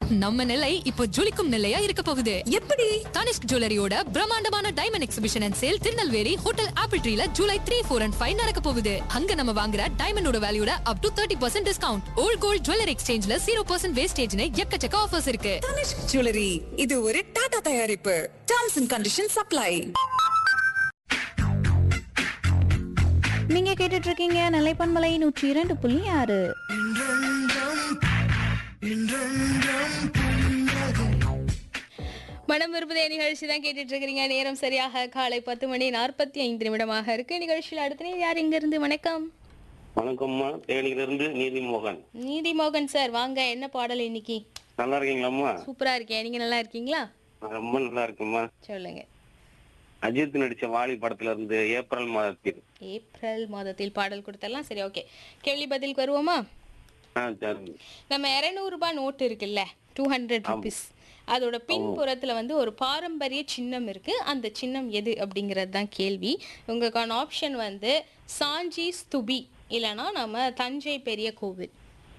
நம்ம நிலை இப்போ ஜொலிக்கும் நிலையா இருக்க போகுது எப்படி தனிஷ்க் ஜுவல்லரியோட பிரம்மாண்டமான diamond exhibition and sale Tirunelveli hotel apple ட்ரீல July three four and five நடக்க போகுது அங்க நம்ம வாங்குற டைமண்டோட வேல்யூட up to thirty percent discount old gold jewellery எக்ஸ்சேஞ்ச்ல ஜீரோ பர்சன்ட் வேஸ்டேஜ்னு எக்கச்சக்க ஆஃபர்ஸ் இருக்கு தனிஷ்க் ஜுவல்லரி இது ஒரு டாடா தயாரிப்பு டர்ம்ஸ் அண்ட் கண்டிஷன் சப்ளை நீங்க கேட்டுட்டு இருக்கீங்க நிலைப்பன்மலை நூற்றி இரண்டு புள்ளி ஆறு மனம் விரும்புதே நிகழ்ச்சி தான் கேட்டுட்டு இருக்கிறீங்க நேரம் சரியாக காலை பத்து மணி நாற்பத்தி ஐந்து நிமிடமாக இருக்கு நிகழ்ச்சியில் அடுத்த நேரம் யார் இங்க இருந்து வணக்கம் வணக்கம்மா தேனியிலிருந்து நீதிமோகன் நீதி மோகன் சார் வாங்க என்ன பாடல் இன்னைக்கு நல்லா இருக்கீங்களாம்மா சூப்பரா இருக்கேன் நீங்க நல்லா இருக்கீங்களா நான் ரொம்ப நல்லா இருக்கும்மா சொல்லுங்க அஜித் நடிச்ச வாலி படத்துல இருந்து ஏப்ரல் மாதத்தில் ஏப்ரல் மாதத்தில் பாடல் கொடுத்தலாம் சரி ஓகே கேள்வி பதிலுக்கு வருவோமா ஆ சரி நம்ம இரநூறு ரூபாய் நோட்டு இருக்குல்ல டூ ஹண்ட்ரட் ருபீஸ் அதோட பின்புறத்துல வந்து ஒரு பாரம்பரிய சின்னம் இருக்கு அந்த சின்னம் எது அப்படிங்கிறது தான் கேள்வி உங்களுக்கான ஆப்ஷன் வந்து சாஞ்சி ஸ்துபி இல்லைன்னா நம்ம தஞ்சை பெரிய கோவில்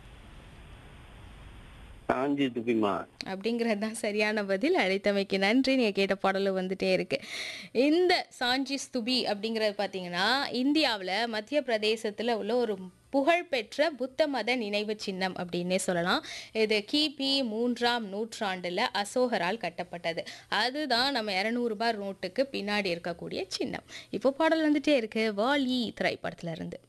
காஞ்சி துப்பிமா அப்படிங்கிறது தான் சரியான பதில் அழைத்தமைக்கு நன்றி நீங்கள் கேட்ட பாடலும் வந்துட்டே இருக்கு இந்த சாஞ்சி ஸ்துபி அப்படிங்கிறது பார்த்தீங்கன்னா இந்தியாவில் மத்திய பிரதேசத்தில் உள்ள ஒரு புகழ்பெற்ற புத்த மத நினைவு சின்னம் அப்படின்னே சொல்லலாம் இது கிபி மூன்றாம் நூற்றாண்டில் அசோகரால் கட்டப்பட்டது அதுதான் நம்ம இரநூறுபா நோட்டுக்கு பின்னாடி இருக்கக்கூடிய சின்னம் இப்போ பாடல் வந்துட்டே இருக்கு வாலி திரைப்படத்துல இருந்து